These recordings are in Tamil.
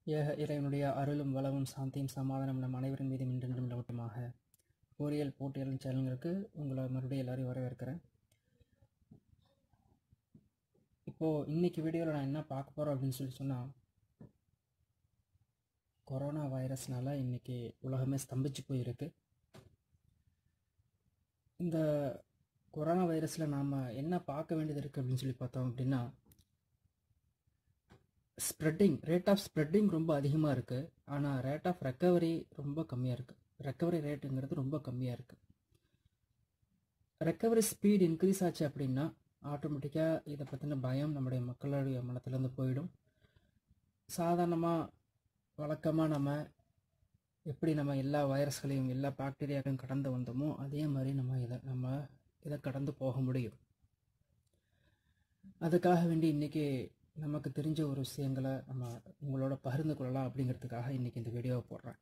ஏக இறைவனுடைய அருளும் வளமும் சாந்தியும் சமாதானம் நம் அனைவரின் மீதும் இன்றென்றும் நிலவட்டமாக பொறியியல் போட்டியல் சேனல்களுக்கு உங்களை மறுபடியும் எல்லாரையும் வரவேற்கிறேன் இப்போது இன்னைக்கு வீடியோவில் நான் என்ன பார்க்க போகிறோம் அப்படின்னு சொல்லி சொன்னால் கொரோனா வைரஸ்னால இன்னைக்கு உலகமே ஸ்தம்பிச்சு போயிருக்கு இந்த கொரோனா வைரஸில் நாம் என்ன பார்க்க வேண்டியது இருக்குது அப்படின்னு சொல்லி பார்த்தோம் அப்படின்னா ஸ்ப்ரெட்டிங் ரேட் ஆஃப் ஸ்ப்ரெட்டிங் ரொம்ப அதிகமாக இருக்குது ஆனால் ரேட் ஆஃப் ரெக்கவரி ரொம்ப கம்மியாக இருக்குது ரெக்கவரி ரேட்டுங்கிறது ரொம்ப கம்மியாக இருக்குது ரெக்கவரி ஸ்பீட் இன்க்ரீஸ் ஆச்சு அப்படின்னா ஆட்டோமேட்டிக்காக இதை பற்றின பயம் நம்முடைய மக்களுடைய மனத்துலேருந்து போயிடும் சாதாரணமாக வழக்கமாக நம்ம எப்படி நம்ம எல்லா வைரஸ்களையும் எல்லா பாக்டீரியாக்களையும் கடந்து வந்தோமோ அதே மாதிரி நம்ம இதை நம்ம இதை கடந்து போக முடியும் அதுக்காக வேண்டி இன்றைக்கி நமக்கு தெரிஞ்ச ஒரு விஷயங்களை நம்ம உங்களோட பகிர்ந்து கொள்ளலாம் அப்படிங்கிறதுக்காக இன்றைக்கி இந்த வீடியோவை போடுறேன்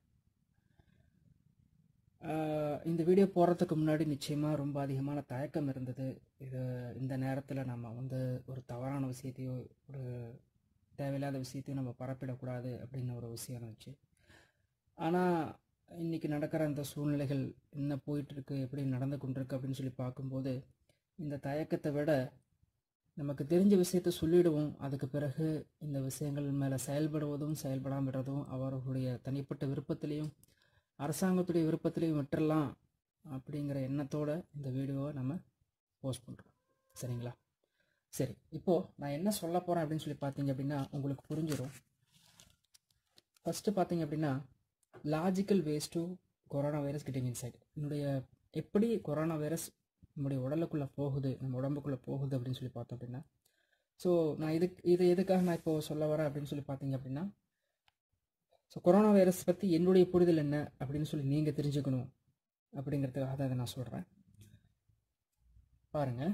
ஆஹ் இந்த வீடியோ போடுறதுக்கு முன்னாடி நிச்சயமாக ரொம்ப அதிகமான தயக்கம் இருந்தது இது இந்த நேரத்தில் நம்ம வந்து ஒரு தவறான விஷயத்தையோ ஒரு தேவையில்லாத விஷயத்தையும் நம்ம பரப்பிடக்கூடாது அப்படின்னு ஒரு விஷயம் இருந்துச்சு ஆனால் இன்றைக்கி நடக்கிற அந்த சூழ்நிலைகள் என்ன போயிட்டுருக்கு எப்படி நடந்து கொண்டிருக்கு அப்படின்னு சொல்லி பார்க்கும்போது இந்த தயக்கத்தை விட நமக்கு தெரிஞ்ச விஷயத்த சொல்லிடுவோம் அதுக்கு பிறகு இந்த விஷயங்கள் மேலே செயல்படுவதும் செயல்படாமல் விடுறதும் அவர்களுடைய தனிப்பட்ட விருப்பத்திலையும் அரசாங்கத்துடைய விருப்பத்திலையும் விட்டுறலாம் அப்படிங்கிற எண்ணத்தோட இந்த வீடியோவை நம்ம போஸ்ட் பண்ணுறோம் சரிங்களா சரி இப்போது நான் என்ன சொல்ல போகிறேன் அப்படின்னு சொல்லி பார்த்தீங்க அப்படின்னா உங்களுக்கு புரிஞ்சிடும் ஃபஸ்ட்டு பார்த்தீங்க அப்படின்னா logical ways to corona virus getting inside என்னுடைய எப்படி கொரோனா வைரஸ் நம்முடைய உடலுக்குள்ளே போகுது நம்ம உடம்புக்குள்ளே போகுது அப்படின்னு சொல்லி பார்த்தோம் அப்படின்னா ஸோ நான் இதுக்கு இது எதுக்காக நான் இப்போ சொல்ல வரேன் அப்படின்னு சொல்லி பார்த்தீங்க அப்படின்னா ஸோ கொரோனா வைரஸ் பற்றி என்னுடைய புரிதல் என்ன அப்படின்னு சொல்லி நீங்கள் தெரிஞ்சுக்கணும் அப்படிங்கிறதுக்காக தான் இதை நான் சொல்கிறேன் பாருங்கள்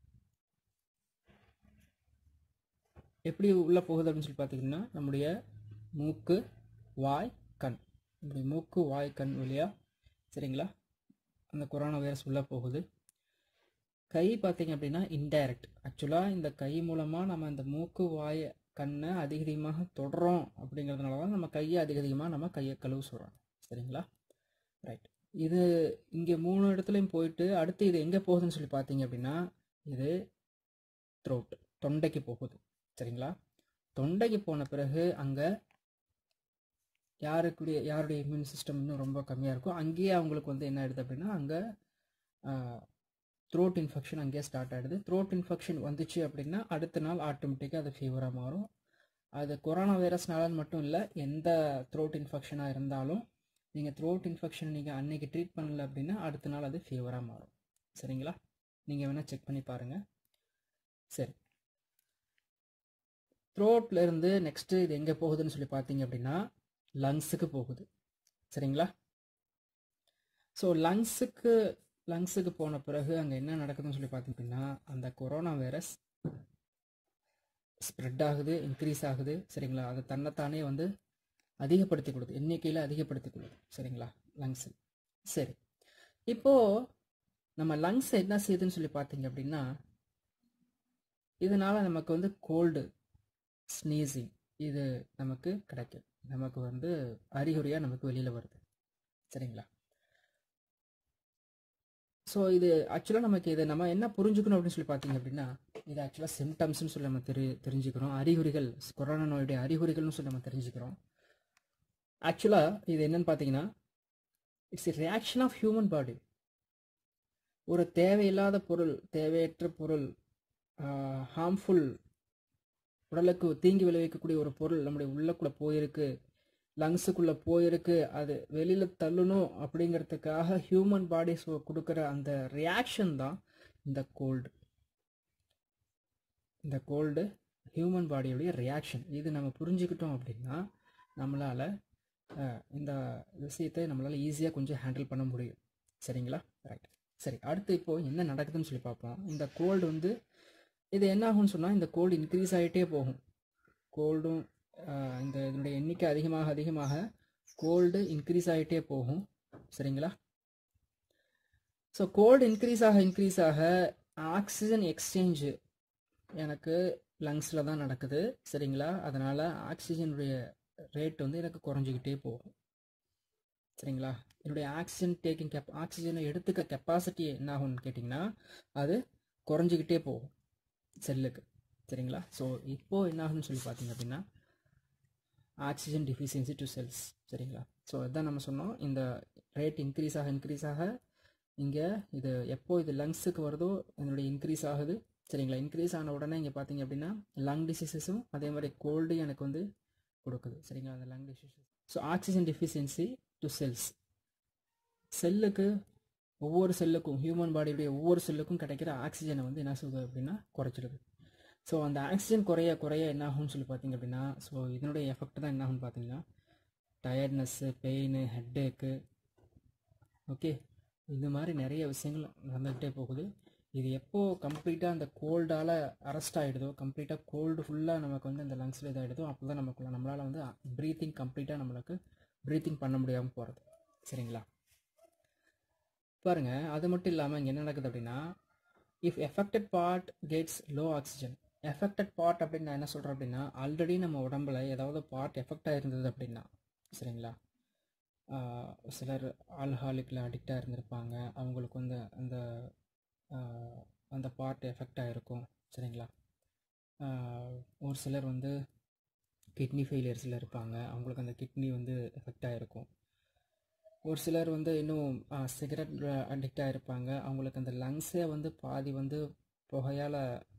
எப்படி உள்ளே போகுது அப்படின்னு சொல்லி பார்த்தீங்கன்னா நம்முடைய மூக்கு வாய் கண் நம்முடைய மூக்கு வாய் கண் வழியாக சரிங்களா அந்த கொரோனா வைரஸ் உள்ளே போகுது கை பார்த்தீங்க அப்படின்னா இன்டைரக்ட் ஆக்சுவலாக இந்த கை மூலமாக நம்ம இந்த மூக்கு வாய் கண்ணை அதிக அதிகமாக தொடுறோம் அப்படிங்கிறதுனால தான் நம்ம கையை அதிக அதிகமாக நம்ம கையை கழுவு சொல்கிறோம் சரிங்களா ரைட் இது இங்கே மூணு இடத்துலையும் போயிட்டு அடுத்து இது எங்கே போகுதுன்னு சொல்லி பார்த்தீங்க அப்படின்னா இது த்ரோட் தொண்டைக்கு போகுது சரிங்களா தொண்டைக்கு போன பிறகு அங்கே யாருக்குடைய யாருடைய இம்யூன் சிஸ்டம் இன்னும் ரொம்ப கம்மியாக இருக்கும் அங்கேயே அவங்களுக்கு வந்து என்ன ஆயிடுது அப்படின்னா அங்கே த்ரோட் இன்ஃபெக்ஷன் அங்கேயே ஸ்டார்ட் ஆகிடுது த்ரோட் இன்ஃபெக்ஷன் வந்துச்சு அப்படின்னா அடுத்த நாள் ஆட்டோமேட்டிக்காக அது ஃபீவராக மாறும் அது கொரோனா வைரஸ்னால மட்டும் இல்லை எந்த த்ரோட் இன்ஃபெக்ஷனாக இருந்தாலும் நீங்கள் த்ரோட் இன்ஃபெக்ஷன் நீங்கள் அன்னைக்கு ட்ரீட் பண்ணல அப்படின்னா அடுத்த நாள் அது ஃபீவராக மாறும் சரிங்களா நீங்கள் வேணால் செக் பண்ணி பாருங்கள் சரி த்ரோட்ல இருந்து நெக்ஸ்ட்டு இது எங்கே போகுதுன்னு சொல்லி பார்த்தீங்க அப்படின்னா லங்ஸுக்கு போகுது சரிங்களா ஸோ லங்ஸுக்கு லங்ஸுக்கு போன பிறகு அங்கே என்ன நடக்குதுன்னு சொல்லி பார்த்தீங்கன்னா அந்த கொரோனா வைரஸ் ஸ்ப்ரெட் ஆகுது இன்க்ரீஸ் ஆகுது சரிங்களா அது தன்னைத்தானே வந்து அதிகப்படுத்தி கொடுது எண்ணிக்கையில் அதிகப்படுத்தி கொடுது சரிங்களா லங்ஸு சரி இப்போது நம்ம லங்ஸ் என்ன செய்யுதுன்னு சொல்லி பார்த்தீங்க அப்படின்னா இதனால் நமக்கு வந்து கோல்டு ஸ்னீசிங் இது நமக்கு கிடைக்கும் நமக்கு வந்து அறிகுறியாக நமக்கு வெளியில் வருது சரிங்களா ஸோ இது ஆக்சுவலாக நமக்கு இதை நம்ம என்ன புரிஞ்சுக்கணும் அப்படின்னு சொல்லி பார்த்தீங்க அப்படின்னா இது ஆக்சுவலாக சிம்டம்ஸ்னு சொல்லி நம்ம தெரி தெரிஞ்சுக்கிறோம் அறிகுறிகள் கொரோனா நோயுடைய அறிகுறிகள்னு சொல்லி நம்ம தெரிஞ்சுக்கிறோம் ஆக்சுவலாக இது என்னன்னு பார்த்தீங்கன்னா it's a reaction of human body ஒரு தேவையில்லாத பொருள் தேவையற்ற பொருள் ஹார்ம்ஃபுல் உடலுக்கு தீங்கி விளைவிக்கக்கூடிய ஒரு பொருள் நம்முடைய உள்ளக்குள்ளே போயிருக்கு லங்ஸுக்குள்ளே போயிருக்கு அது வெளியில் தள்ளணும் அப்படிங்கிறதுக்காக ஹியூமன் பாடிஸ் கொடுக்குற அந்த ரியாக்ஷன் தான் இந்த கோல்டு இந்த கோல்டு ஹியூமன் பாடியோடைய ரியாக்ஷன் இது நம்ம புரிஞ்சுக்கிட்டோம் அப்படின்னா நம்மளால் இந்த விஷயத்தை நம்மளால் ஈஸியாக கொஞ்சம் ஹேண்டில் பண்ண முடியும் சரிங்களா ரைட் சரி அடுத்து இப்போது என்ன நடக்குதுன்னு சொல்லி பார்ப்போம் இந்த கோல்டு வந்து இது என்ன ஆகும்னு சொன்னால் இந்த கோல்டு இன்க்ரீஸ் ஆகிட்டே போகும் கோல்டும் இந்த இதனுடைய எண்ணிக்கை அதிகமாக அதிகமாக கோல்டு இன்க்ரீஸ் ஆகிட்டே போகும் சரிங்களா ஸோ கோல்டு இன்க்ரீஸ் ஆக இன்க்ரீஸ் ஆக ஆக்சிஜன் எக்ஸ்சேஞ்சு எனக்கு லங்ஸில் தான் நடக்குது சரிங்களா அதனால் ஆக்சிஜனுடைய ரேட் வந்து எனக்கு குறைஞ்சிக்கிட்டே போகும் சரிங்களா என்னுடைய ஆக்சிஜன் டேக்கிங் கெப் ஆக்சிஜனை எடுத்துக்க கெப்பாசிட்டி என்ன ஆகும்னு கேட்டிங்கன்னா அது குறைஞ்சிக்கிட்டே போகும் செல்லுக்கு சரிங்களா ஸோ இப்போது என்ன ஆகும்னு சொல்லி பார்த்தீங்க அப்படின்னா ஆக்சிஜன் டிஃபிஷியன்சி டு செல்ஸ் சரிங்களா ஸோ அதுதான் நம்ம சொன்னோம் இந்த ரேட் இன்க்ரீஸ் ஆக இன்க்ரீஸ் ஆக இங்கே இது எப்போ இது லங்ஸுக்கு வருதோ இதனுடைய இன்க்ரீஸ் ஆகுது சரிங்களா இன்க்ரீஸ் ஆன உடனே இங்கே பார்த்தீங்க அப்படின்னா லங் டிசீசஸும் அதே மாதிரி கோல்டு எனக்கு வந்து கொடுக்குது சரிங்களா அந்த lung diseases so oxygen deficiency to cells செல்லுக்கு ஒவ்வொரு செல்லுக்கும் ஹியூமன் பாடியுடைய ஒவ்வொரு செல்லுக்கும் கிடைக்கிற ஆக்சிஜனை வந்து என்ன சொல்லுது அப்படின்னா குறைச்சிடுது ஸோ அந்த ஆக்சிஜன் குறைய குறைய என்ன ஆகும்னு சொல்லி பார்த்தீங்க அப்படின்னா ஸோ இதனுடைய எஃபெக்ட் தான் என்ன ஆகும்னு பார்த்தீங்கன்னா டயர்ட்னஸ்ஸு பெயின் ஹெட்டேக்கு ஓகே இது மாதிரி நிறைய விஷயங்கள் நடந்துக்கிட்டே போகுது இது எப்போ கம்ப்ளீட்டாக அந்த கோல்டால் அரெஸ்ட் ஆகிடுதோ கம்ப்ளீட்டாக கோல்டு ஃபுல்லாக நமக்கு வந்து இந்த லங்ஸில் இதாகிடுதோ அப்போ தான் நமக்கு நம்மளால் வந்து ப்ரீத்திங் கம்ப்ளீட்டாக நம்மளுக்கு ப்ரீத்திங் பண்ண முடியாமல் போகிறது சரிங்களா பாருங்க அது மட்டும் இல்லாமல் இங்கே என்ன நடக்குது அப்படின்னா if affected part gets low oxygen affected part அப்படின்னு நான் என்ன சொல்கிறேன் அப்படின்னா ஆல்ரெடி நம்ம உடம்புல ஏதாவது பார்ட் எஃபெக்ட் ஆகிருந்தது அப்படின்னா சரிங்களா ஆஹ் சிலர் ஆல்ஹாலிக்கில் அடிக்டாக இருந்திருப்பாங்க அவங்களுக்கு வந்து அந்த ஆஹ் அந்த பார்ட் எஃபெக்ட் ஆகிருக்கும் சரிங்களா ஆஹ் ஒரு சிலர் வந்து கிட்னி ஃபெயிலியர்ஸில் இருப்பாங்க அவங்களுக்கு அந்த கிட்னி வந்து எஃபெக்ட் ஆகிருக்கும் ஒரு சிலர் வந்து இன்னும் சிகரெட் அடிக்டாக இருப்பாங்க அவங்களுக்கு அந்த லங்ஸே வந்து பாதி வந்து புகையால்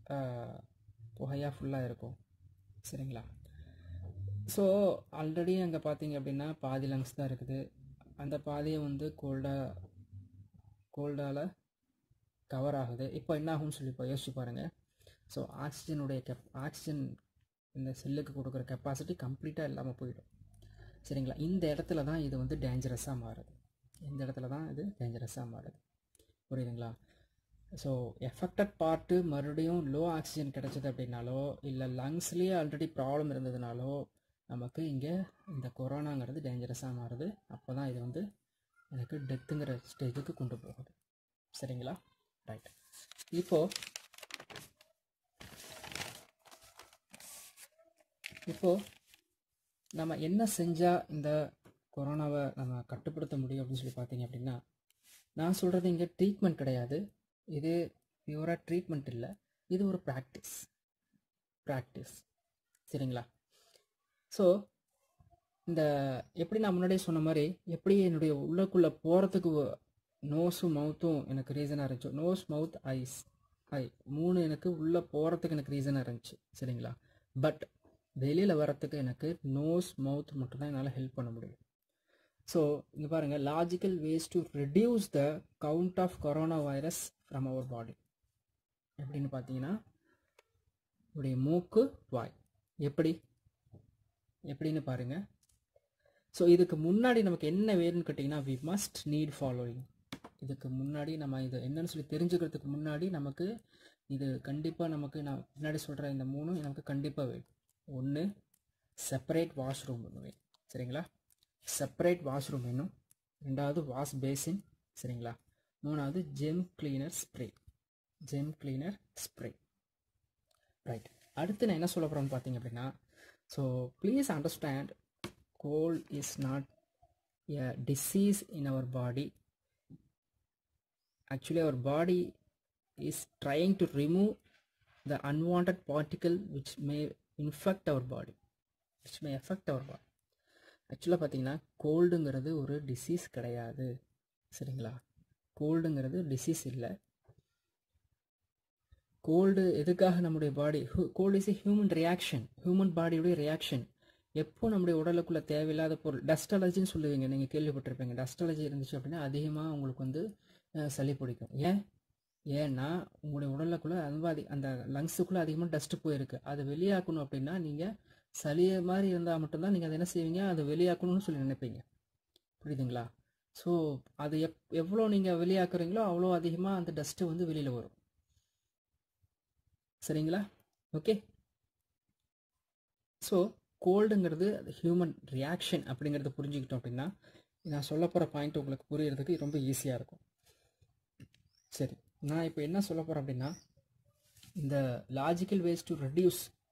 புகையாக ஃபுல்லாக இருக்கும் சரிங்களா ஸோ ஆல்ரெடி அங்கே பார்த்தீங்க அப்படின்னா பாதி லங்ஸ் தான் இருக்குது அந்த பாதியை வந்து கோல்டாக கோல்டால் கவர் ஆகுது இப்போ என்ன ஆகும்னு சொல்லி இப்போ யோசிச்சு பாருங்கள் ஸோ ஆக்சிஜனுடைய கெப் ஆக்சிஜன் இந்த செல்லுக்கு கொடுக்குற கெப்பாசிட்டி கம்ப்ளீட்டாக இல்லாமல் போயிடும் சரிங்களா இந்த இடத்துல தான் இது வந்து டேஞ்சரஸாக மாறுது இந்த இடத்துல தான் இது டேஞ்சரஸாக மாறுது புரியுதுங்களா ஸோ எஃபெக்டட் பார்ட்டு மறுபடியும் லோ ஆக்சிஜன் கிடைச்சது அப்படின்னாலோ இல்லை லங்ஸ்லேயே ஆல்ரெடி ப்ராப்ளம் இருந்ததுனாலோ நமக்கு இங்கே இந்த கொரோனாங்கிறது டேஞ்சரஸாக மாறுது அப்போ தான் இது வந்து எனக்கு டெத்துங்கிற ஸ்டேஜுக்கு கொண்டு போகுது சரிங்களா ரைட் இப்போது இப்போது நம்ம என்ன செஞ்சால் இந்த கொரோனாவை நம்ம கட்டுப்படுத்த முடியும் அப்படின்னு சொல்லி பார்த்தீங்க அப்படின்னா நான் சொல்கிறது இங்கே ட்ரீட்மெண்ட் கிடையாது இது பியூராக ட்ரீட்மெண்ட் இல்லை இது ஒரு ப்ராக்டிஸ் ப்ராக்டிஸ் சரிங்களா ஸோ இந்த எப்படி நான் முன்னாடியே சொன்ன மாதிரி எப்படி என்னுடைய உள்ளக்குள்ளே போகிறதுக்கு நோஸும் மவுத்தும் எனக்கு ரீசனாக இருந்துச்சு நோஸ் மவுத் ஐஸ் ஐ மூணு எனக்கு உள்ளே போகிறதுக்கு எனக்கு ரீசனாக இருந்துச்சு சரிங்களா பட் வெளியில் வரத்துக்கு எனக்கு நோஸ் மவுத் மட்டும்தான் என்னால் ஹெல்ப் பண்ண முடியும் ஸோ இங்கே பாருங்கள் logical ways to reduce the count of corona virus from our body எப்படின்னு பார்த்தீங்கன்னா உடைய மூக்கு வாய் எப்படி எப்படின்னு பாருங்கள் ஸோ இதுக்கு முன்னாடி நமக்கு என்ன வேணும்னு கேட்டிங்கன்னா வி மஸ்ட் நீட் ஃபாலோயிங் இதுக்கு முன்னாடி நம்ம இது என்னன்னு சொல்லி தெரிஞ்சுக்கிறதுக்கு முன்னாடி நமக்கு இது கண்டிப்பாக நமக்கு நான் முன்னாடி சொல்கிற இந்த மூணும் நமக்கு கண்டிப்பாக வேணும் ஒன்று செப்பரேட் வாஷ்ரூம் ஒன்று வேணும் சரிங்களா செப்பரேட் வாஷ்ரூம் வேணும் ரெண்டாவது வாஷ் பேசின் சரிங்களா மூணாவது gem cleaner spray gem cleaner spray right அடுத்து நான் என்ன சொல்ல போகிறேன்னு பார்த்தீங்க அப்படின்னா so please understand cold is not a disease in our body actually our body is trying to remove the unwanted particle which may infect our body which may affect our body ஆக்சுவலாக பார்த்தீங்கன்னா கோல்டுங்கிறது ஒரு டிசீஸ் கிடையாது சரிங்களா கோல்டுங்கிறது டிசீஸ் இல்லை கோல்டு எதுக்காக நம்முடைய body cold is a human reaction human பாடியுடைய ரியாக்ஷன் எப்போ நம்முடைய உடலுக்குள்ள தேவையில்லாத பொருள் டஸ்ட் அலர்ஜின்னு சொல்லுவீங்க நீங்கள் கேள்விப்பட்டிருப்பீங்க டஸ்ட் அலர்ஜி இருந்துச்சு அப்படின்னா அதிகமாக உங்களுக்கு வந்து சளி பிடிக்கும் ஏன் ஏன்னா உங்களுடைய உடலுக்குள்ளே ரொம்ப அதி அந்த லங்ஸுக்குள்ளே அதிகமாக டஸ்ட்டு போயிருக்கு அதை வெளியாக்கணும் அப்படின்னா நீங்கள் சளியை மாதிரி இருந்தால் மட்டும்தான் நீங்கள் அதை என்ன செய்வீங்க அதை வெளியாக்கணும்னு சொல்லி நினைப்பீங்க புரியுதுங்களா ஸோ அது எப் எவ்வளோ நீங்கள் வெளியாக்குறீங்களோ அவ்வளோ அதிகமாக அந்த டஸ்ட்டு வந்து வெளியில் வரும் சரிங்களா ஓகே ஸோ கோல்டுங்கிறது ஹியூமன் ரியாக்ஷன் அப்படிங்கிறத புரிஞ்சுக்கிட்டோம் அப்படின்னா நான் சொல்ல போகிற பாயிண்ட் உங்களுக்கு புரியறதுக்கு ரொம்ப ஈஸியாக இருக்கும் சரி நான் இப்போ என்ன சொல்ல போகிறேன் அப்படின்னா இந்த லாஜிக்கல் வேஸ் டு ரெடியூஸ்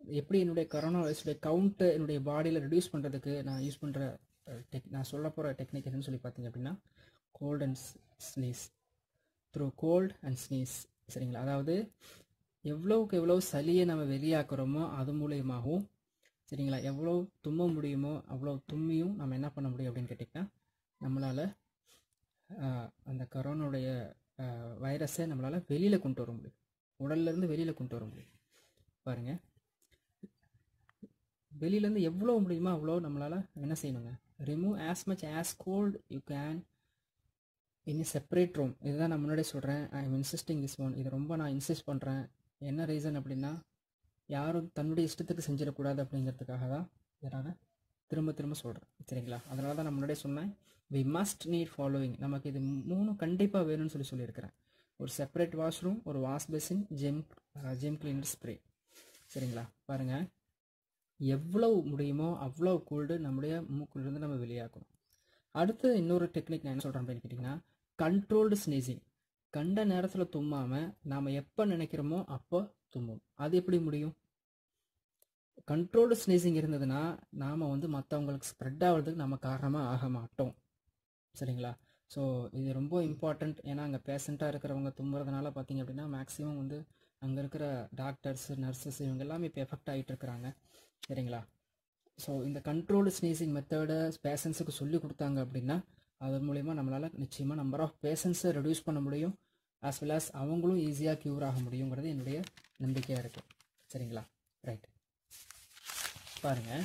எப்படி என்னுடைய கரோனா வைரஸுடைய கவுண்ட்டு என்னுடைய பாடியில் ரெடியூஸ் பண்ணுறதுக்கு நான் யூஸ் பண்ணுற டெக் நான் சொல்ல போகிற டெக்னிக் என்னன்னு சொல்லி பார்த்தீங்க அப்படின்னா cold and sneeze through cold and sneeze சரிங்களா அதாவது எவ்வளோவுக்கு எவ்வளோ சளியை நம்ம வெளியாக்குறோமோ அது மூலியமாகவும் சரிங்களா எவ்வளோ தும்ம முடியுமோ அவ்வளோ தும்மியும் நம்ம என்ன பண்ண முடியும் அப்படின்னு கேட்டிங்கன்னா நம்மளால் அந்த கரோனாவுடைய வைரஸை நம்மளால் வெளியில் கொண்டு வர முடியும் உடல்லேருந்து வெளியில் கொண்டு வர முடியும் பாருங்கள் வெளியிலேருந்து எவ்வளோ முடியுமோ அவ்வளோ நம்மளால் என்ன செய்யணுங்க remove as much as cold you can in separate room இதுதான் நான் முன்னாடியே சொல்கிறேன் I'm insisting this one இதை ரொம்ப நான் இன்சிஸ்ட் பண்ணுறேன் என்ன ரீசன் அப்படின்னா யாரும் தன்னுடைய இஷ்டத்துக்கு செஞ்சிடக்கூடாது அப்படிங்கிறதுக்காக தான் இதை நான் திரும்ப திரும்ப சொல்கிறேன் சரிங்களா அதனால தான் நான் முன்னாடியே சொன்னேன் வி மஸ்ட் நீட் ஃபாலோவிங் நமக்கு இது மூணு கண்டிப்பாக வேணும்னு சொல்லி சொல்லியிருக்கிறேன் ஒரு செப்பரேட் வாஷ்ரூம் ஒரு wash basin gem gem cleaner spray சரிங்களா பாருங்கள் எவ்வளவு முடியுமோ அவ்வளோ கூல்டு நம்முடைய மூக்குலேருந்து நம்ம வெளியாக்கணும் அடுத்து இன்னொரு டெக்னிக் நான் என்ன சொல்கிறேன் அப்படின்னு கேட்டிங்கன்னா கண்ட்ரோல்டு ஸ்னீசிங் கண்ட நேரத்தில் தும்மாமல் நாம் எப்போ நினைக்கிறோமோ அப்போ தும்மும் அது எப்படி முடியும் கண்ட்ரோல்டு ஸ்னீசிங் இருந்ததுன்னா நாம் வந்து மற்றவங்களுக்கு ஸ்ப்ரெட் ஆகிறதுக்கு நம்ம காரணமாக ஆக மாட்டோம் சரிங்களா ஸோ இது ரொம்ப இம்பார்ட்டண்ட் ஏன்னா அங்கே பேஷண்ட்டாக இருக்கிறவங்க தும்புறதுனால பார்த்தீங்க அப்படின்னா மேக்ஸிமம் வந்து அங்கே இருக்கிற டாக்டர்ஸ் நர்சஸ் இவங்க எல்லாமே இப்போ எஃபெக்ட் ஆகிட்டு இருக்கிறாங்க சரிங்களா ஸோ இந்த கண்ட்ரோல்டு ஸ்னீசிங் மெத்தடை பேஷண்ட்ஸுக்கு சொல்லி கொடுத்தாங்க அப்படின்னா அது மூலயமா நம்மளால் நிச்சயமாக நம்பர் ஆஃப் பேஷண்ட்ஸை ரெடியூஸ் பண்ண முடியும் ஆஸ் வெல் ஆஸ் அவங்களும் ஈஸியாக க்யூர் ஆக முடியுங்கிறது என்னுடைய நம்பிக்கையாக இருக்குது சரிங்களா ரைட் பாருங்கள்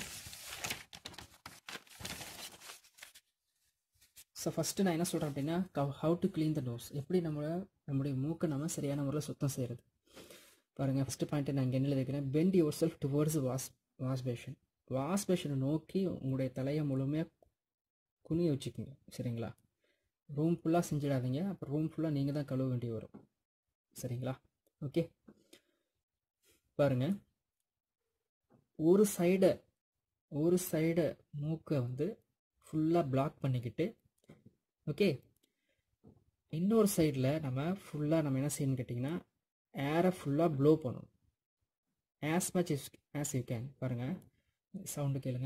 ஸோ ஃபஸ்ட்டு நான் என்ன சொல்கிறேன் அப்படின்னா how to clean the nose எப்படி நம்ம நம்முடைய மூக்கை நம்ம சரியான முறையில் சுத்தம் செய்கிறது பாருங்கள் ஃபஸ்ட்டு பாயிண்ட்டை நான் இங்கே என்ன எழுதிக்கிறேன் bend yourself towards wash wash basin wash பேஷனை நோக்கி உங்களுடைய தலையை முழுமையாக குனிய வச்சுக்கோங்க சரிங்களா ரூம் ஃபுல்லாக செஞ்சிடாதீங்க அப்புறம் ரூம் ஃபுல்லாக நீங்கள் தான் கழுவ வேண்டி வரும் சரிங்களா ஓகே பாருங்கள் ஒரு சைடை ஒரு சைடை மூக்கை வந்து ஃபுல்லாக பிளாக் பண்ணிக்கிட்டு ஓகே இன்னொரு சைடில் நம்ம ஃபுல்லாக நம்ம என்ன செய்யணும்னு கேட்டிங்கன்னா ஏரை ஃபுல்லாக ப்ளோ பண்ணணும் as much is as you can பாருங்கள் சவுண்டு கேளுங்க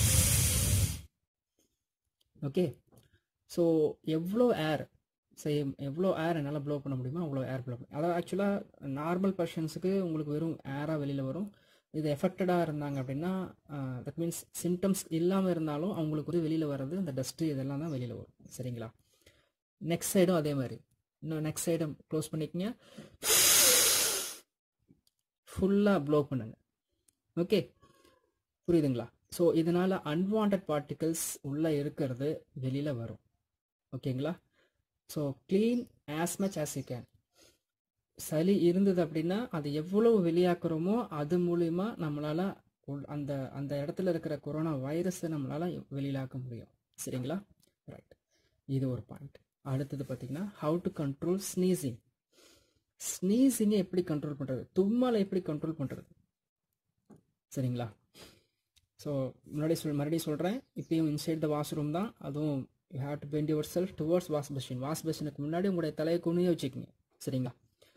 ஓகே ஸோ எவ்வளோ ஏர் சரி எவ்வளோ ஏர் என்னால் ப்ளோ பண்ண முடியுமோ அவ்வளோ ஏர் ப்ளோ பண்ண அதாவது ஆக்சுவலாக நார்மல் பர்சன்ஸுக்கு உங்களுக்கு வெறும் ஏராக வெளியில் வரும் இது எஃபெக்டடாக இருந்தாங்க அப்படின்னா தட் மீன்ஸ் சிம்டம்ஸ் இல்லாமல் இருந்தாலும் அவங்களுக்கு வந்து வெளியில் வர்றது அந்த டஸ்ட்டு இதெல்லாம் தான் வெளியில் வரும் சரிங்களா நெக்ஸ்ட் சைடும் அதே மாதிரி இன்னும் நெக்ஸ்ட் சைடும் க்ளோஸ் பண்ணிக்கங்க ஃபுல்லாக ப்ளோ பண்ணுங்க ஓகே புரியுதுங்களா ஸோ இதனால் அன்வான்ட் பார்ட்டிகல்ஸ் உள்ளே இருக்கிறது வெளியில் வரும் ஓகேங்களா so clean as much as you can சளி இருந்தது அப்படின்னா அது எவ்வளவு வெளியாக்குறோமோ அது மூலிமா நம்மளால் அந்த அந்த இடத்துல இருக்கிற கொரோனா வைரஸை நம்மளால் வெளியிலாக்க முடியும் சரிங்களா ரைட் இது ஒரு பாயிண்ட் அடுத்தது பார்த்தீங்கன்னா ஹவு டு கண்ட்ரோல் ஸ்னீசிங் ஸ்னீசிங்கை எப்படி கண்ட்ரோல் பண்ணுறது தும்மலை எப்படி கண்ட்ரோல் பண்ணுறது சரிங்களா ஸோ முன்னாடி சொல் மறுபடியும் சொல்கிறேன் இப்பயும் இன்சைட் த வாஷ்ரூம் தான் அதுவும் you have to bend yourself towards wash machine wash மிஷினுக்கு முன்னாடி உங்களுடைய தலையை குனிய வச்சுக்கோங்க சரிங்களா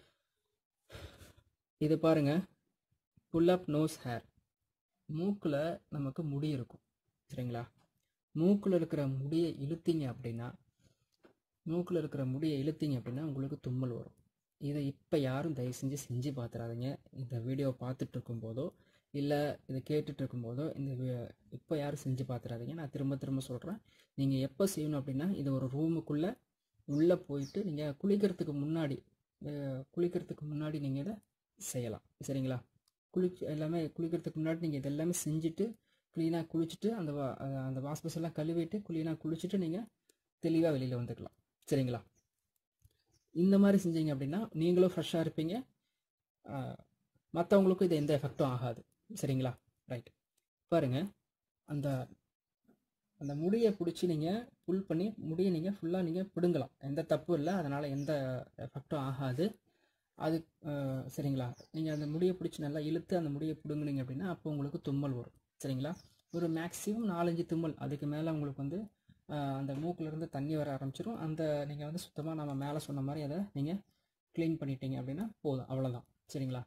இது பாருங்க புல் அப் நோஸ் ஹேர் மூக்கில் நமக்கு முடி இருக்கும் சரிங்களா மூக்கில் இருக்கிற முடியை இழுத்தீங்க அப்படின்னா மூக்கில் இருக்கிற முடியை இழுத்தீங்க அப்படின்னா உங்களுக்கு தும்மல் வரும் இதை இப்போ யாரும் தயவு செஞ்சு செஞ்சு பார்த்துறாதீங்க இந்த வீடியோ பார்த்துட்டு இருக்கும்போதோ இல்லை இதை கேட்டுட்டு இருக்கும்போதோ இந்த இப்போ யாரும் செஞ்சு பார்த்துறாதீங்க நான் திரும்ப திரும்ப சொல்கிறேன் நீங்கள் எப்போ செய்யணும் அப்படின்னா இது ஒரு ரூமுக்குள்ளே உள்ளே போயிட்டு நீங்கள் குளிக்கிறதுக்கு முன்னாடி குளிக்கிறதுக்கு முன்னாடி நீங்கள் இதை செய்யலாம் சரிங்களா குளிச்சு எல்லாமே குளிக்கிறதுக்கு முன்னாடி நீங்கள் இதெல்லாமே செஞ்சுட்டு க்ளீனாக குளிச்சுட்டு அந்த வா அந்த வாஷ்பஸ் எல்லாம் கழுவிட்டு க்ளீனாக குளிச்சுட்டு நீங்கள் தெளிவாக வெளியில் வந்துக்கலாம் சரிங்களா இந்த மாதிரி செஞ்சீங்க அப்படின்னா நீங்களும் ஃப்ரெஷ்ஷாக இருப்பீங்க மற்றவங்களுக்கும் இது எந்த எஃபெக்டும் ஆகாது சரிங்களா ரைட் பாருங்கள் அந்த அந்த முடியை பிடிச்சி நீங்கள் புல் பண்ணி முடியை நீங்கள் ஃபுல்லாக நீங்கள் பிடுங்கலாம் எந்த தப்பும் இல்லை அதனால் எந்த எஃபெக்டும் ஆகாது அது சரிங்களா நீங்கள் அந்த முடியை பிடிச்சி நல்லா இழுத்து அந்த முடியை பிடுங்குனீங்க அப்படின்னா அப்போ உங்களுக்கு தும்மல் வரும் சரிங்களா ஒரு மேக்ஸிமம் நாலஞ்சு தும்மல் அதுக்கு மேலே உங்களுக்கு வந்து அந்த மூக்கிலேருந்து தண்ணி வர ஆரம்பிச்சிடும் அந்த நீங்கள் வந்து சுத்தமாக நம்ம மேலே சொன்ன மாதிரி அதை நீங்கள் க்ளீன் பண்ணிட்டீங்க அப்படின்னா போதும் அவ்வளோதான் சரிங்களா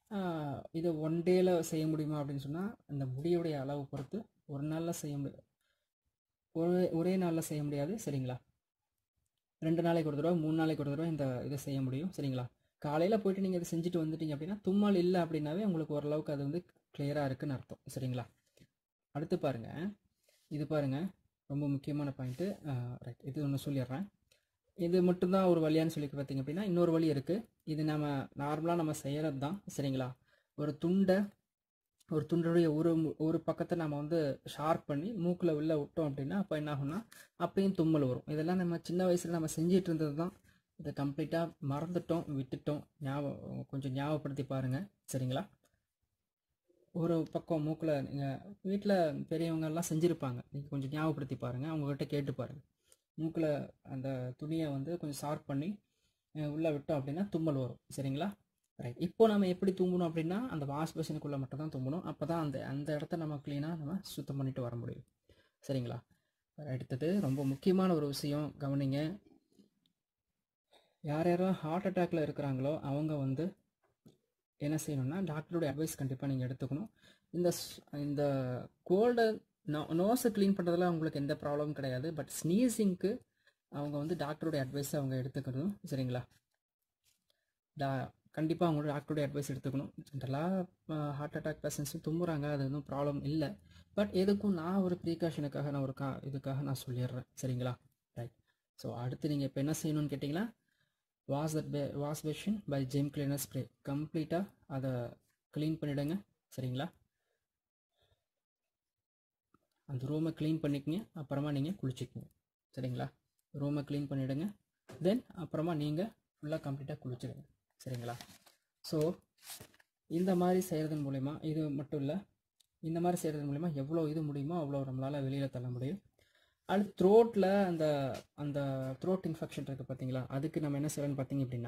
ஆஹ் இதை ஒன் டேயில் செய்ய முடியுமா அப்படின்னு சொன்னால் அந்த முடியுடைய அளவு பொறுத்து ஒரு நாளில் செய்ய முடியாது ஒரே ஒரே நாளில் செய்ய முடியாது சரிங்களா ரெண்டு நாளைக்கு ஒரு தடவை மூணு நாளைக்கு ஒரு தடவை இந்த இதை செய்ய முடியும் சரிங்களா காலையில் போயிட்டு நீங்கள் இதை செஞ்சுட்டு வந்துட்டீங்க அப்படின்னா தும்மல் இல்லை அப்படின்னாவே உங்களுக்கு ஓரளவுக்கு அது வந்து கிளியராக இருக்குன்னு அர்த்தம் சரிங்களா அடுத்து பாருங்க இது பாருங்க ரொம்ப முக்கியமான பாயிண்ட்டு ரைட் இது ஒன்று சொல்லிடுறேன் இது மட்டும்தான் ஒரு வழியான்னு சொல்லி பார்த்தீங்க அப்படின்னா இன்னொரு வழி இருக்குது இது நம்ம நார்மலாக நம்ம செய்கிறது தான் சரிங்களா ஒரு துண்டை ஒரு துண்டுடைய ஒரு மு- ஒரு பக்கத்தை நம்ம வந்து ஷார்ப் பண்ணி மூக்கில் உள்ள விட்டோம் அப்படின்னா அப்போ என்ன ஆகும்னா அப்பயும் தும்மல் வரும் இதெல்லாம் நம்ம சின்ன வயசில் நம்ம செஞ்சிட்டு இருந்தது தான் இதை கம்ப்ளீட்டாக மறந்துட்டோம் விட்டுட்டோம் ஞாபகம் கொஞ்சம் ஞாபகப்படுத்தி பாருங்கள் சரிங்களா ஒரு பக்கம் மூக்கில் நீங்கள் வீட்டில் பெரியவங்க எல்லாம் செஞ்சுருப்பாங்க நீங்கள் கொஞ்சம் ஞாபகப்படுத்தி பாருங்கள் அவங்கக்கிட்ட கேட்டு பாருங்கள் மூக்கில் அந்த துணியை வந்து கொஞ்சம் ஷார்ப் பண்ணி அஹ், உள்ளே விட்டோம் அப்படின்னா தும்மல் வரும் சரிங்களா ரைட் இப்போ நம்ம எப்படி தூங்கணும் அப்படின்னா அந்த வாஷ் பேஷனுக்குள்ளே மட்டும் தான் தூங்கணும் அப்போ தான் அந்த அந்த இடத்த நம்ம க்ளீனாக நம்ம சுத்தம் பண்ணிட்டு வர முடியும் சரிங்களா அடுத்தது ரொம்ப முக்கியமான ஒரு விஷயம் கவனிங்க யார் யாரும் ஹார்ட் அட்டாக்ல இருக்கிறாங்களோ அவங்க வந்து என்ன செய்யணும்னா டாக்டருடைய அட்வைஸ் கண்டிப்பாக நீங்கள் எடுத்துக்கணும் இந்த ஸ்- இந்த கோல்டை நோ நோஸை க்ளீன் பண்ணுறதுல அவங்களுக்கு எந்த ப்ராப்ளமும் கிடையாது பட் ஸ்னீசிங்க்கு அவங்க வந்து டாக்டருடைய அட்வைஸ் அவங்க எடுத்துக்கணும் சரிங்களா டா கண்டிப்பாக அவங்களோட டாக்டருடைய அட்வைஸ் எடுத்துக்கணும் ஜென்ரலாக ஹார்ட் அட்டாக் பேஷண்ட்ஸும் தும்புறாங்க அது ஒன்றும் ப்ராப்ளம் இல்லை பட் எதுக்கும் நான் ஒரு ப்ரீகாஷனுக்காக நான் ஒரு கா இதுக்காக நான் சொல்லிடுறேன் சரிங்களா ரைட் ஸோ அடுத்து நீங்கள் இப்போ என்ன செய்யணும்னு கேட்டிங்களா வாஷ் தட் பே wash basin by germ cleaner spray கம்ப்ளீட்டாக அதை க்ளீன் பண்ணிவிடுங்க சரிங்களா அந்த ரூமை க்ளீன் பண்ணிக்கங்க அப்புறமா நீங்கள் குளிச்சுக்கங்க சரிங்களா ரூமை க்ளீன் பண்ணிவிடுங்க தென் அப்புறமா நீங்கள் ஃபுல்லாக கம்ப்ளீட்டாக குளிச்சிடுங்க சரிங்களா ஸோ இந்த மாதிரி செய்கிறதன் மூலயமா இது மட்டும் இல்லை இந்த மாதிரி செய்கிறது மூலயமா எவ்வளோ இது முடியுமோ அவ்வளோ நம்மளால் வெளியில் தள்ள முடியும் அடுத்து த்ரோட்டில் அந்த அந்த த்ரோட் இன்ஃபெக்ஷன் இருக்குது பார்த்தீங்களா அதுக்கு நம்ம என்ன செய்யணும்னு பார்த்தீங்க அப்படின்னா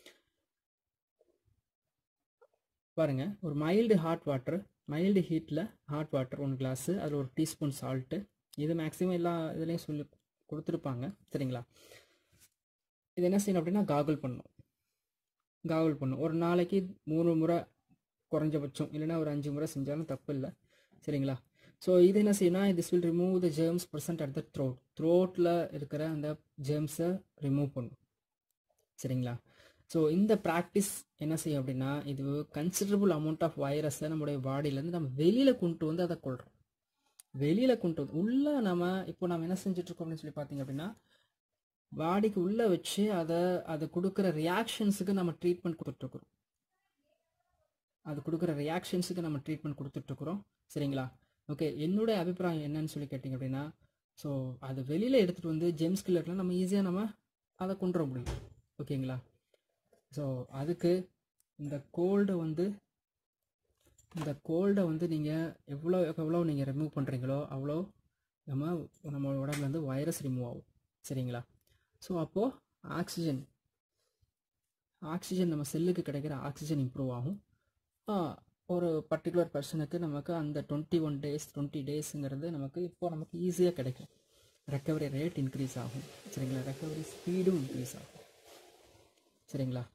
பாருங்கள் ஒரு மைல்டு ஹாட் வாட்டர் மைல்டு ஹீட்டில் ஹாட் வாட்டர் ஒன் கிளாஸு அதில் ஒரு டீஸ்பூன் சால்ட்டு இது மேக்ஸிமம் எல்லா இதுலேயும் சொல்லி கொடுத்துருப்பாங்க சரிங்களா இது என்ன செய்யணும் அப்படின்னா காகுல் பண்ணணும் காகுல் பண்ணணும் ஒரு நாளைக்கு மூணு முறை குறைஞ்சபட்சம் இல்லைன்னா ஒரு அஞ்சு முறை செஞ்சாலும் தப்பு இல்லை சரிங்களா ஸோ இது என்ன செய்யணும் this will remove the germs present at the throat த்ரோட்டில் இருக்கிற அந்த ஜெர்ம்ஸை ரிமூவ் பண்ணும் சரிங்களா ஸோ இந்த ப்ராக்டிஸ் என்ன செய்யும் அப்படின்னா இது கன்சிடரபுள் அமௌண்ட் ஆஃப் வைரஸை நம்மளுடைய பாடியிலேருந்து நம்ம வெளியில் கொண்டு வந்து அதை கொள்கிறோம் வெளியில் கொண்டு வந்து உள்ளே நம்ம இப்போ நம்ம என்ன செஞ்சுட்டு இருக்கோம் அப்படின்னு சொல்லி பார்த்தீங்க அப்படின்னா பாடிக்கு உள்ளே வச்சு அதை அது கொடுக்குற ரியாக்ஷன்ஸுக்கு நம்ம ட்ரீட்மெண்ட் கொடுத்துட்ருக்குறோம் அது கொடுக்குற ரியாக்ஷன்ஸுக்கு நம்ம ட்ரீட்மெண்ட் கொடுத்துட்ருக்குறோம் சரிங்களா ஓகே என்னுடைய அபிப்பிராயம் என்னன்னு சொல்லி கேட்டிங்க அப்படின்னா ஸோ அது வெளியில் எடுத்துகிட்டு வந்து ஜெம்ஸ் கில்லர்லாம் நம்ம ஈஸியாக நம்ம அதை கொண்டு வர முடியும் ஓகேங்களா ஸோ அதுக்கு இந்த கோல்டை வந்து இந்த கோல்டை வந்து நீங்கள் எவ்வளோ எவ்வளோ நீங்கள் ரிமூவ் பண்ணுறீங்களோ அவ்வளோ நம்ம நம்ம உடம்புலேருந்து வைரஸ் ரிமூவ் ஆகும் சரிங்களா ஸோ அப்போது ஆக்சிஜன் ஆக்சிஜன் நம்ம செல்லுக்கு கிடைக்கிற ஆக்சிஜன் இம்ப்ரூவ் ஆகும் ஆ, ஒரு பர்டிகுலர் பர்சனுக்கு நமக்கு அந்த டுவெண்ட்டி ஒன் டேஸ் டுவெண்ட்டி டேஸுங்கிறது நமக்கு இப்போ நமக்கு ஈஸியாக கிடைக்கும் ரெக்கவரி ரேட் இன்க்ரீஸ் ஆகும் சரிங்களா ரெக்கவரி ஸ்பீடும் இன்க்ரீஸ் ஆகும் சரிங்களா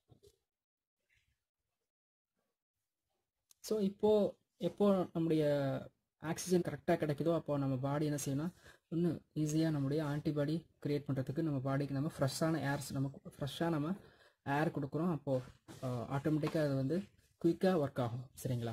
ஸோ இப்போது எப்போ நம்முடைய ஆக்சிஜன் கரெக்டாக கிடைக்குதோ அப்போ நம்ம பாடி என்ன செய்யணும் இன்னும் ஈஸியாக நம்முடைய ஆன்டிபாடி கிரியேட் பண்ணுறதுக்கு நம்ம பாடிக்கு நம்ம ஃப்ரெஷ்ஷான ஏர்ஸ் நம்ம ஃப்ரெஷ்ஷாக நம்ம ஏர் கொடுக்குறோம் அப்போது ஆட்டோமேட்டிக்காக அது வந்து குயிக்காக ஒர்க் ஆகும் சரிங்களா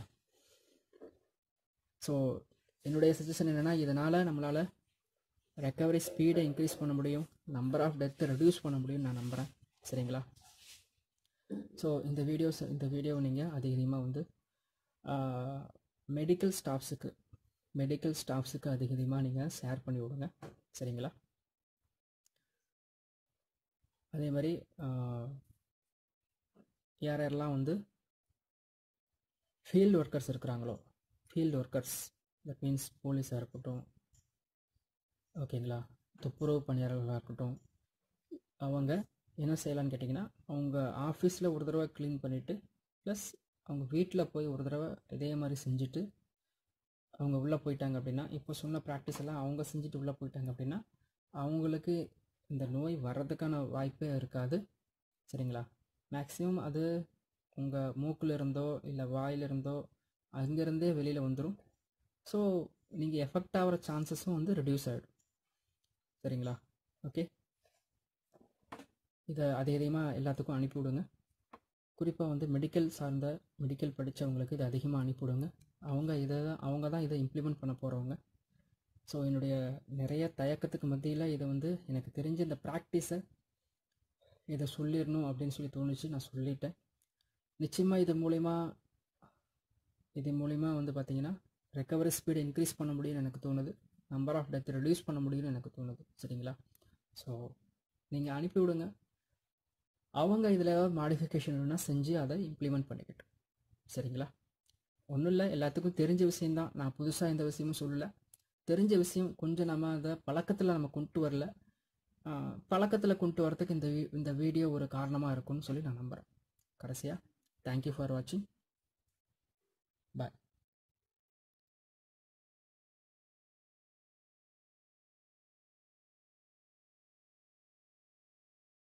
ஸோ என்னுடைய சஜஷன் என்னென்னா இதனால் நம்மளால் ரெக்கவரி ஸ்பீடை இன்க்ரீஸ் பண்ண முடியும் நம்பர் ஆஃப் டெத்தை ரெடியூஸ் பண்ண முடியும்னு நான் நம்புகிறேன் சரிங்களா ஸோ இந்த வீடியோஸ் இந்த வீடியோவை நீங்கள் அதிகமாக வந்து மெடிக்கல் ஸ்டாஃப்ஸுக்கு மெடிக்கல் ஸ்டாஃப்ஸுக்கு அதிகமாக நீங்கள் ஷேர் பண்ணி விடுங்க சரிங்களா அதே மாதிரி ஆஹ், யார் யாரெல்லாம் வந்து ஃபீல்டு ஒர்க்கர்ஸ் இருக்கிறாங்களோ ஃபீல்டு ஒர்க்கர்ஸ் தட் மீன்ஸ் போலீஸாக இருக்கட்டும் ஓகேங்களா துப்புரவு பணியாளர்களாக இருக்கட்டும் அவங்க என்ன செய்யலாம்னு கேட்டிங்கன்னா அவங்க ஆஃபீஸில் ஒரு தடவை க்ளீன் பண்ணிவிட்டு ப்ளஸ் அவங்க வீட்டில் போய் ஒரு தடவை இதே மாதிரி செஞ்சுட்டு அவங்க உள்ளே போயிட்டாங்க அப்படின்னா இப்போ சொன்ன ப்ராக்டிஸ் எல்லாம் அவங்க செஞ்சுட்டு உள்ளே போயிட்டாங்க அப்படின்னா அவங்களுக்கு இந்த நோய் வர்றதுக்கான வாய்ப்பே இருக்காது சரிங்களா மேக்ஸிமம் அது உங்கள் மூக்கில் இருந்தோ இல்லை வாயிலிருந்தோ அங்கேருந்தே வெளியில் வந்துடும் ஸோ நீங்கள் எஃபெக்ட் ஆகிற சான்சஸும் வந்து ரெடியூஸ் ஆகிடும் சரிங்களா ஓகே இதை அதே அதிகமாக எல்லாத்துக்கும் அனுப்பி விடுங்க குறிப்பாக வந்து மெடிக்கல் சார்ந்த மெடிக்கல் படித்தவங்களுக்கு இதை அதிகமாக அனுப்பி விடுங்க அவங்க இதை தான் அவங்க தான் இதை இம்ப்ளிமெண்ட் பண்ண போகிறவங்க ஸோ என்னுடைய நிறைய தயக்கத்துக்கு மத்தியில் இதை வந்து எனக்கு தெரிஞ்ச இந்த ப்ராக்டிஸை இதை சொல்லிடணும் அப்படின்னு சொல்லி தோணுச்சு நான் சொல்லிட்டேன் நிச்சயமாக இது மூலிமா இது மூலிமா வந்து பார்த்தீங்கன்னா ரெக்கவரி ஸ்பீடு இன்க்ரீஸ் பண்ண முடியும்னு எனக்கு தோணுது நம்பர் ஆஃப் டெத் ரெடியூஸ் பண்ண முடியும்னு எனக்கு தோணுது சரிங்களா ஸோ நீங்கள் அனுப்பி விடுங்க அவங்க இதில் ஏதாவது மாடிஃபிகேஷன் வேணால் செஞ்சு அதை இம்ப்ளிமெண்ட் பண்ணிக்கட்டும் சரிங்களா ஒன்றும் இல்லை எல்லாத்துக்கும் தெரிஞ்ச விஷயந்தான் நான் புதுசாக எந்த விஷயமும் சொல்லலை தெரிஞ்ச விஷயம் கொஞ்சம் நம்ம அதை பழக்கத்தில் நம்ம கொண்டு வரல பழக்கத்தில் கொண்டு வரதுக்கு இந்த வீ- இந்த வீடியோ ஒரு காரணமாக இருக்கும்னு சொல்லி நான் நம்புகிறேன் கடைசியாக தேங்க்யூ ஃபார் வாட்சிங் பாய்